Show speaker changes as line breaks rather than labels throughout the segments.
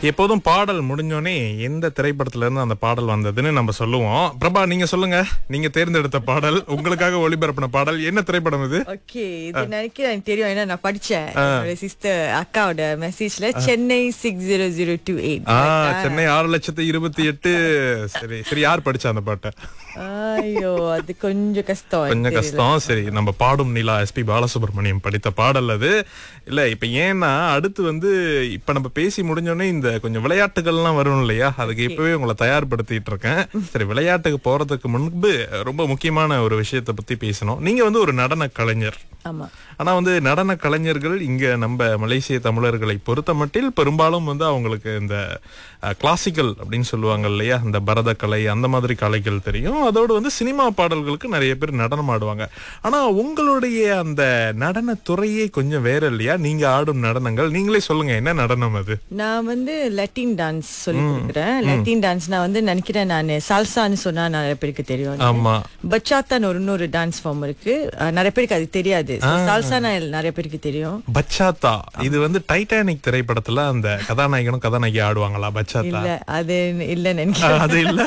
எப்போதும் பாடல் முடிஞ்சோனே எந்த திரைப்படத்துல இருந்து அந்த பாடல் வந்ததுன்னு நம்ம சொல்லுவோம் பிரபா நீங்க சொல்லுங்க நீங்க தேர்ந்தெடுத்த பாடல் உங்களுக்காக ஒளிபரப்பின பாடல் என்ன திரைப்படம் இது
ஓகே இது நினைக்கிறேன் எனக்கு தெரியும் ஏன்னா நான் படிச்சேன் என்னோட சிஸ்டர் அக்காவோட மெசேஜ்ல Chennai six zero zero two eight
ஆ சென்னை ஆறு லட்சத்து இருபத்தி எட்டு சரி சரி யார் படிச்சா அந்த பாட்டை
ஐயோ அது கொஞ்சம் கஷ்டம்
கொஞ்சம்
எனக்கு
கஷ்டம் சரி நம்ம பாடும் நிலா எஸ்பி பாலசுப்ரமணியம் படித்த பாடல் அது இல்ல இப்ப ஏன்னா அடுத்து வந்து இப்ப நம்ம பேசி முடிஞ்சோடனே இந்த கொஞ்சம் விளையாட்டுகள்லாம் வரும் இல்லையா அதுக்கு இப்பவே உங்களை தயார்படுத்திட்டு இருக்கேன் சரி விளையாட்டுக்கு போறதுக்கு முன்பு ரொம்ப முக்கியமான ஒரு விஷயத்தை பத்தி பேசணும் நீங்க வந்து ஒரு நடன கலைஞர்
ஆமா
ஆனா வந்து நடன கலைஞர்கள் இங்க நம்ம மலேசிய தமிழர்களை பொறுத்த மட்டில் பெரும்பாலும் வந்து அவங்களுக்கு இந்த கிளாசிக்கல் அப்படின்னு சொல்லுவாங்க இல்லையா இந்த பரத கலை அந்த மாதிரி கலைகள் தெரியும் அதோடு வந்து சினிமா பாடல்களுக்கு நிறைய பேர் நடனம் ஆடுவாங்க ஆனா உங்களுடைய அந்த நடன துறையே கொஞ்சம் வேற இல்லையா நீங்க ஆடும் நடனங்கள் நீங்களே சொல்லுங்க என்ன நடனம் அது
நான் வந்து லட்டின் டான்ஸ் சொல்லி கொடுக்குறேன் லட்டின் டான்ஸ் நான் வந்து நினைக்கிறேன் நான் சால்சான்னு சொன்னா நிறைய பேருக்கு தெரியும்
ஆமா
பச்சாத்தான் ஒரு இன்னொரு டான்ஸ் ஃபார்ம் இருக்கு அஹ் நிறைய பேருக்கு அது தெரியாது சால்சானா நிறைய பேருக்கு தெரியும்
பச்சாத்தா இது வந்து டைட்டானிக் திரைப்படத்துல அந்த கதாநாயகனும் கதாநாயகி ஆடுவாங்களா பச்சாத்தா
இல்ல அது இல்ல நினைக்கிறேன்
அது இல்ல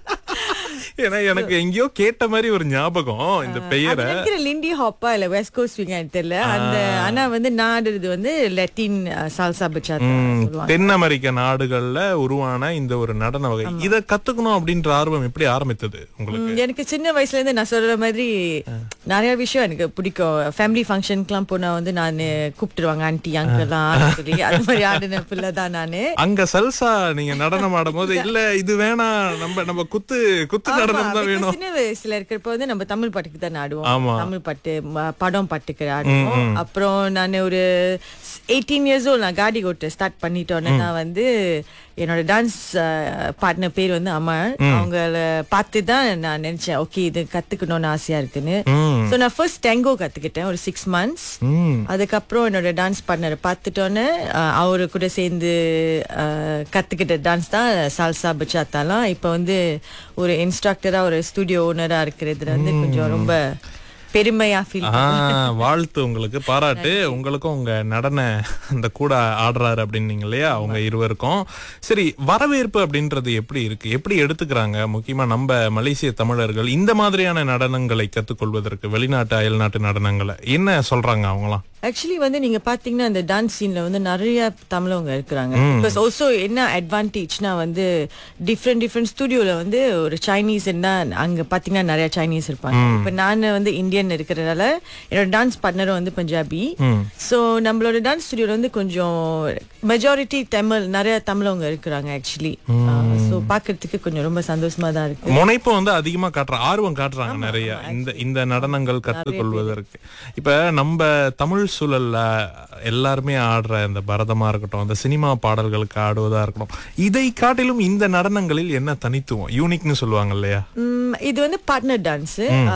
ஏன்னா எனக்கு எங்கேயோ கேட்ட மாதிரி ஒரு ஞாபகம் இந்த பெயரை
அது நினைக்கிறேன் லிண்டி ஹாப்பா இல்ல வெஸ்ட் கோஸ்ட் ஸ்விங் தெரியல அந்த ஆனா வந்து நாடுறது வந்து லட்டின் சால்சா பச்சாத்தா சொல்லுவாங்க
தென் அமெரிக்க நாடுகள்ல உருவான இந்த ஒரு நடன வகை இத கத்துக்கணும் அப்படின்ற ஆர்வம் எப்படி ஆரம்பித்தது உங்களுக்கு
ம், எனக்கு சின்ன வயசுல இருந்து நான் சொல்ற மாதிரி நிறைய விஷயம் எனக்கு பிடிக்கும் ஃபேமிலி ஃபங்க்ஷனுக்குலாம் போனா வந்து நான் கூப்பிட்டுருவாங்க ஆன்டி அங்கெல்லாம் சொல்லி அது மாதிரி ஆடின பிள்ளை தான் நானு
அங்க சல்சா நீங்க நடனம் ஆடும்போது இல்ல இது வேணாம் நம்ம நம்ம குத்து குத்து நடனம்
ஆமா,
தான்
because
வேணும்
சின்ன வயசுல இருக்கிறப்ப வந்து நம்ம தமிழ் பாட்டுக்கு தான்
ஆமா.
ஆடுவோம் தமிழ் பாட்டு ம- படம் பாட்டுக்கு ஆடுவோம் அப்புறம் நான் ஒரு எயிட்டீன் இயர்ஸ் ஓல்ட் நான் காடி ஓட்ட ஸ்டார்ட் பண்ணிட்டோன்னே நான் வந்து என்னோட டான்ஸ் பார்ட்னர் பேர் வந்து அமர் அவங்கள பார்த்து தான் நான் நினைச்சேன் ஓகே இது கத்துக்கணும்னு ஆசையா இருக்குன்னு
ம்.
ஸோ நான் ஃபர்ஸ்ட் டெங்கோ கத்துக்கிட்டேன் ஒரு சிக்ஸ் மந்த்ஸ்
ம்.
அதுக்கப்புறம் என்னோட டான்ஸ் பார்ட்னரை பார்த்துட்டோன்னே அஹ், அவரு கூட சேர்ந்து அஹ், கத்துக்கிட்ட டான்ஸ் தான் சால்சா பச்சாத்தாலாம் இப்போ வந்து ஒரு இன்ஸ்ட்ரக்டரா ஒரு ஸ்டுடியோ ஓனரா இருக்கிறதுல வந்து கொஞ்சம் ரொம்ப பெருமையா ஃபீல்
ஆ, வாழ்த்து உங்களுக்கு பாராட்டு உங்களுக்கும் உங்க நடன அந்த கூட ஆடுறாரு அப்படின்னீங்க இல்லையா அவங்க இருவருக்கும் சரி வரவேற்பு அப்படின்றது எப்படி இருக்கு எப்படி எடுத்துக்கிறாங்க முக்கியமா நம்ம மலேசிய தமிழர்கள் இந்த மாதிரியான நடனங்களை கத்துக்கொள்வதற்கு வெளிநாட்டு அயல்நாட்டு நடனங்களை என்ன சொல்றாங்க அவங்களாம்
ஆக்சுவலி வந்து நீங்க பாத்தீங்கன்னா அந்த டான்ஸ் சீன்ல வந்து நிறைய தமிழவங்க இருக்கிறாங்க பிகாஸ் ஆல்சோ என்ன அட்வான்டேஜ்னா வந்து டிஃப்ரெண்ட் டிஃப்ரெண்ட் ஸ்டுடியோல வந்து ஒரு சைனீஸ் இருந்தா அங்க பாத்தீங்கன்னா நிறைய சைனீஸ் இருப்பாங்க இப்ப நான் வந்து இந்தியன் இருக்கிறதால என்னோட டான்ஸ் பார்ட்னரும் வந்து பஞ்சாபி சோ நம்மளோட டான்ஸ் ஸ்டுடியோல வந்து கொஞ்சம் மெஜாரிட்டி தமிழ் நிறைய தமிழவங்க இருக்கிறாங்க ஆக்சுவலி சோ பாக்குறதுக்கு கொஞ்சம் ரொம்ப சந்தோஷமா தான் இருக்கு
முனைப்பு வந்து அதிகமா காட்டுற ஆர்வம் காட்டுறாங்க நிறைய இந்த இந்த நடனங்கள் கற்றுக்கொள்வதற்கு இப்ப நம்ம தமிழ் சூழல்ல எல்லாருமே ஆடுற இந்த பரதமா இருக்கட்டும் இந்த சினிமா பாடல்களுக்கு ஆடுவதா இருக்கட்டும் இதை காட்டிலும் இந்த நடனங்களில் என்ன தனித்துவம் யூனிக்னு சொல்லுவாங்க இல்லையா
ம், இது வந்து பார்ட்னர் டான்ஸ்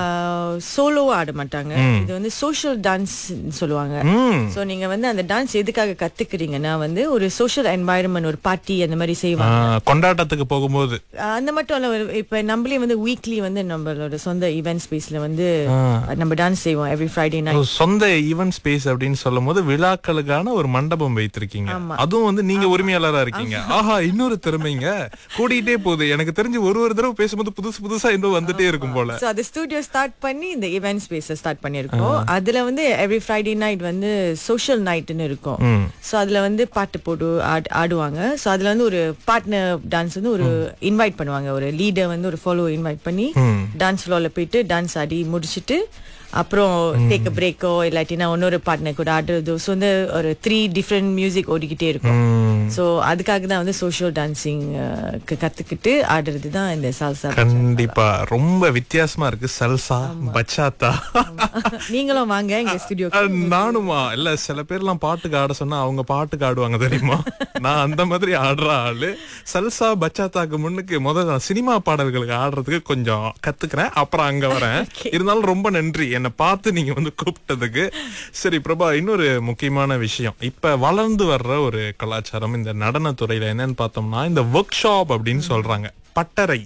சோலோ ஆட மாட்டாங்க இது வந்து சோஷியல் டான்ஸ் சொல்லுவாங்க
ம்
சோ நீங்க வந்து அந்த டான்ஸ் எதுக்காக கத்துக்கிறீங்கன்னா வந்து ஒரு சோஷியல் என்வாயரன்மெண்ட் ஒரு பார்ட்டி அந்த மாதிரி
ஆ,
செய்வாங்க
கொண்டாட்டத்துக்கு போகும்போது
அஹ் அந்த மட்டும் இல்ல ஒரு- இப்ப நம்மளே வந்து வீக்லி வந்து நம்மளோட சொந்த ஈவென்ட் ஸ்பேஸ்ல வந்து நம்ம டான்ஸ் செய்வோம் எவ்ரி ஃப்ரைடே
ஒரு
நைட்
சொந்த ஈவென்ட் ஸ்பேஸ் அப்படின்னு சொல்லும் போது விழாக்களுக்கான ஒரு மண்டபம் வைத்திருக்கீங்க அதுவும் வந்து நீங்க உரிமையாளரா இருக்கீங்க ஆஹா இன்னொரு திறமைங்க கூடிட்டே போகுது எனக்கு தெரிஞ்சு ஒரு ஒரு தடவை பேசும்போது புதுசு புதுசா இன்னும் வந்துட்டே இருக்கும் போல
சோ அது ஸ்டுடியோ ஸ்டார்ட் பண்ணி இந்த ஈவென்ட் ஸ்பேஸ் ஸ்டார்ட் பண்ணிருக்கோம் அதுல வந்து எவ்ரி ஃப்ரைடே நைட் வந்து சோஷியல் நைட்னு இருக்கும்
ம்.
சோ அதுல வந்து பாட்டு போடு ஆட்- ஆடுவாங்க சோ அதுல வந்து ஒரு பார்ட்னர் டான்ஸ் வந்து ஒரு இன்வைட் பண்ணுவாங்க ஒரு லீடர் வந்து ஒரு ஃபாலோ இன்வைட் பண்ணி டான்ஸ் ஃப்ளோர்ல போயிட்டு டான்ஸ் ஆடி முடிச்சிட்டு அப்புறம் டேக் பிரேக்கோ இல்லாட்டினா இன்னொரு பார்ட்னர் கூட ஆடுறதோ ஸோ வந்து ஒரு த்ரீ டிஃப்ரெண்ட் மியூசிக் ஓடிக்கிட்டே இருக்கும்
ம்.
சோ அதுக்காக தான் வந்து சோஷியல் டான்சிங் கத்துக்கிட்டு ஆடுறது தான் இந்த சால்சா
கண்டிப்பா ரொம்ப வித்தியாசமா இருக்கு சல்சா பச்சாத்தா
நீங்களும் வாங்க எங்க ஸ்டுடியோ
அஹ், நானுமா இல்ல சில பேர்லாம் பாட்டுக்கு ஆட சொன்னா அவங்க பாட்டுக்கு ஆடுவாங்க தெரியுமா நான் அந்த மாதிரி ஆடுற ஆளு சல்சா பச்சாத்தாக்கு முன்னுக்கு முதல்ல நான் சினிமா பாடல்களுக்கு ஆடுறதுக்கு கொஞ்சம் கத்துக்கிறேன் அப்புறம் அங்க வரேன் இருந்தாலும் ரொம்ப நன்றி என்னை பார்த்து நீங்க வந்து கூப்பிட்டதுக்கு சரி பிரபா இன்னொரு முக்கியமான விஷயம் இப்ப வளர்ந்து வர்ற ஒரு கலாச்சாரம் இந்த நடனத்துறையில என்னன்னு பார்த்தோம்னா இந்த ஒர்க் ஷாப் அப்படின்னு சொல்றாங்க பட்டறை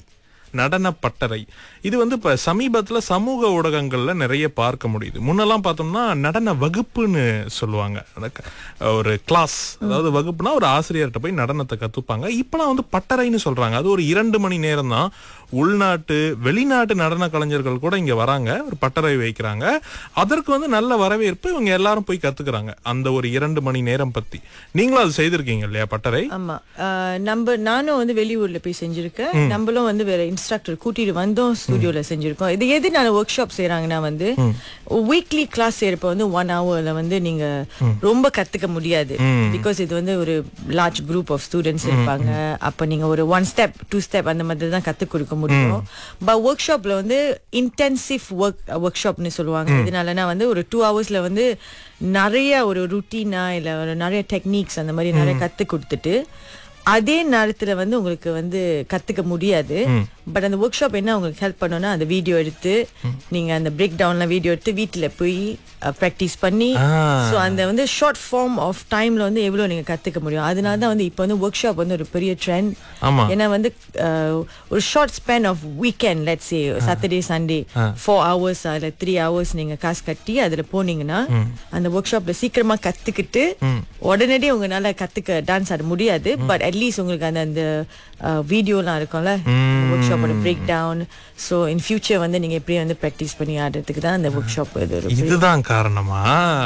நடன பட்டறை இது வந்து இப்ப சமீபத்துல சமூக ஊடகங்கள்ல நிறைய பார்க்க முடியுது முன்னெல்லாம் பார்த்தோம்னா நடன வகுப்புன்னு சொல்லுவாங்க அத- ஒரு கிளாஸ் அதாவது வகுப்புனா ஒரு ஆசிரியர்கிட்ட போய் நடனத்தை கத்துப்பாங்க இப்பெல்லாம் வந்து பட்டறைன்னு சொல்றாங்க அது ஒரு இரண்டு மணி நேரம் தான் உள்நாட்டு வெளிநாட்டு நடன கலைஞர்கள் கூட இங்க வராங்க ஒரு பட்டறை வைக்கிறாங்க அதற்கு வந்து நல்ல வரவேற்பு இவங்க எல்லாரும் போய் கத்துக்கிறாங்க அந்த ஒரு இரண்டு மணி நேரம் பத்தி நீங்களும் அது செய்திருக்கீங்க இல்லையா பட்டறை
ஆமா ஆஹ் நம்ம நானும் வந்து வெளியூர்ல போய் செஞ்சிருக்கேன் நம்மளும் வந்து வேற இன்ஸ்ட்ரக்டர் கூட்டிட்டு வந்தோம் ஸ்டுடியோல செஞ்சிருக்கோம் இது எது நான் ஒர்க் ஷாப் செய்யறாங்கன்னா வந்து வீக்லி கிளாஸ் செய்யறப்ப வந்து ஒன் ஹவர்ல வந்து நீங்க ரொம்ப கத்துக்க முடியாது பிகாஸ் இது வந்து ஒரு லார்ஜ் குரூப் ஆஃப் ஸ்டூடெண்ட்ஸ் இருப்பாங்க அப்ப நீங்க ஒரு ஒன் ஸ்டெப் டூ ஸ்டெப் அந்த மாதிரி தான் கத்து கொடுக்க முடியும் பட் ஒர்க் ஷாப்ல வந்து இன்டென்சிவ் ஒர்க் ஒர்க் ஷாப்னு சொல்லுவாங்க இதனாலனா வந்து ஒரு டூ ஹவர்ஸ்ல வந்து நிறைய ஒரு ருட்டீனா இல்ல ஒரு நிறைய டெக்னிக்ஸ் அந்த மாதிரி நிறைய கத்து கொடுத்துட்டு அதே நேரத்துல வந்து உங்களுக்கு வந்து கத்துக்க முடியாது பட் அந்த ஒர்க் ஷாப் என்ன உங்களுக்கு ஹெல்ப் பண்ணும்னா அந்த வீடியோ எடுத்து நீங்க அந்த பிரேக் டவுன்ல வீடியோ எடுத்து வீட்டுல போய் ப்ராக்டிஸ் பண்ணி
ஆ.
ஸோ அந்த வந்து ஷார்ட் ஃபார்ம் ஆஃப் டைம்ல வந்து எவ்வளவு நீங்க கத்துக்க முடியும் அதனால தான் வந்து இப்போ வந்து ஒர்க் ஷாப் வந்து ஒரு பெரிய ட்ரெண்ட்
ஆமா
ஏன்னா வந்து அஹ், ஒரு short span of weekend let's say Saturday Sunday four hours இல்ல த்ரீ ஹவர்ஸ் நீங்க காசு கட்டி அதுல போனீங்கன்னா அந்த ஒர்க் ஷாப்ல சீக்கிரமா கத்துக்கிட்டு உடனடியே உங்களால கத்துக்க டான்ஸ் ஆட முடியாது பட் அட்லீஸ்ட் உங்களுக்கு அந்த அந்த வீடியோலாம் இருக்கும்ல ஒர்க் ஷாப்போட break down so in future வந்து நீங்க எப்படி வந்து ப்ராக்டிஸ் பண்ணி ஆடுறதுக்கு தான் அந்த ஒர்க் ஷாப் இது ஒரு
இதுதான் காரணமா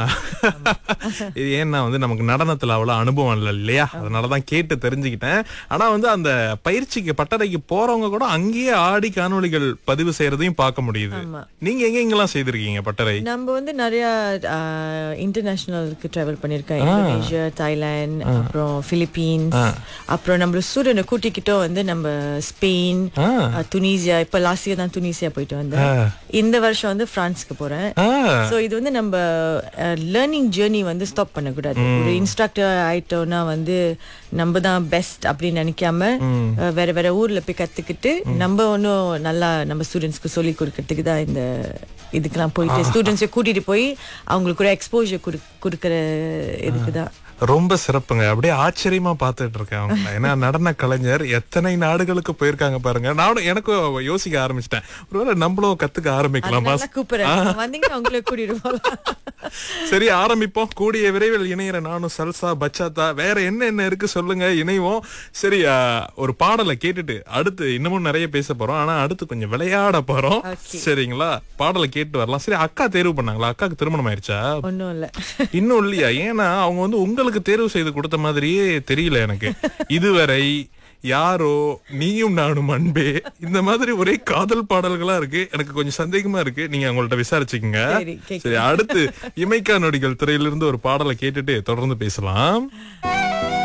இது ஏன்னா வந்து நமக்கு நடனத்துல அவ்வளவு அனுபவம் இல்லை இல்லையா அதனாலதான் கேட்டு தெரிஞ்சுக்கிட்டேன் ஆனா வந்து அந்த பயிற்சிக்கு பட்டறைக்கு போறவங்க கூட அங்கேயே ஆடி காணொளிகள் பதிவு செய்யறதையும் பார்க்க முடியுது
ஆமா.
நீங்க எங்க எங்கெல்லாம் செய்திருக்கீங்க பட்டறை
நம்ம வந்து நிறைய இன்டர்நேஷனலுக்கு டிராவல் பண்ணிருக்கோம் இந்தோனேஷியா தாய்லாந்து அப்புறம் பிலிப்பீன்ஸ் அப்புறம் நம்ம ஸ்டூடெண்ட் கூட்டிக்கிட்டோம் வந்து நம்ம ஸ்பெயின்
ஆ.
அஹ், துனிசியா இப்ப லாஸ்ட் இயர் தான் துனிசியா போயிட்டு வந்தேன் இந்த வருஷம் வந்து பிரான்ஸ்க்கு போறேன்
ஆ,
சோ இது வந்து நம்ம லேர்னிங் ஜேர்னி வந்து ஸ்டாப் பண்ணக்கூடாது ஒரு இன்ஸ்ட்ரக்டர் ஆயிட்டோம்னா வந்து நம்ம தான் பெஸ்ட் அப்படின்னு நினைக்காம அஹ், வேற வேற ஊர்ல போய் கத்துக்கிட்டு நம்ம ஒன்றும் நல்லா நம்ம ஸ்டூடெண்ட்ஸ்க்கு சொல்லி கொடுக்கறதுக்கு தான் இந்த இதுக்கெல்லாம் போயிட்டு ஸ்டூடெண்ட்ஸை கூட்டிட்டு போய் அவங்களுக்கு ஒரு எக்ஸ்போஜர் கொடுக்கற இதுக்கு தான்
ரொம்ப சிறப்புங்க அப்படியே ஆச்சரியமா பார்த்துட்டு இருக்கேன் அவங்க ஏன்னா நடன கலைஞர் எத்தனை நாடுகளுக்கு போயிருக்காங்க பாருங்க நானும் எனக்கும் யோசிக்க ஆரம்பிச்சிட்டேன் ஒருவேளை நம்மளும் கத்துக்க ஆரம்பிக்கலாமா
நல்லா கூப்பிடுறேன் வந்தீங்கன்னா அவங்களே கூட்டிட்டு போகலாம்
சரி ஆரம்பிப்போம் கூடிய விரைவில் இணையிற நானும் சல்சா பச்சாத்தா வேற என்ன என்ன இருக்கு சொல்லுங்க இணைவோம் சரி ஆ, ஒரு பாடலை கேட்டுட்டு அடுத்து இன்னமும் நிறைய பேச போறோம் ஆனா அடுத்து கொஞ்சம் விளையாட போறோம்
Okay.
சரிங்களா பாடலை கேட்டு வரலாம் சரி அக்கா தேர்வு பண்ணாங்களா அக்காக்கு திருமணம் ஆயிருச்சா
ஒன்றும் இல்லை
இன்னும் இல்லையா ஏன்னா அவங்க வந்து உங்களுக்கு தேர்வு செய்து கொடுத்த மாதிரியே தெரியல எனக்கு இதுவரை யாரோ நீயும் நானும் அன்பே இந்த மாதிரி ஒரே காதல் பாடல்களா இருக்கு எனக்கு கொஞ்சம் சந்தேகமா இருக்கு நீங்க அவங்கள்ட்ட விசாரிச்சுக்கங்க
சரி, கேக்குறேன்.
சரி அடுத்து இமைக்கா நொடிகள் திரையிலிருந்து ஒரு பாடலை கேட்டுட்டு தொடர்ந்து பேசலாம்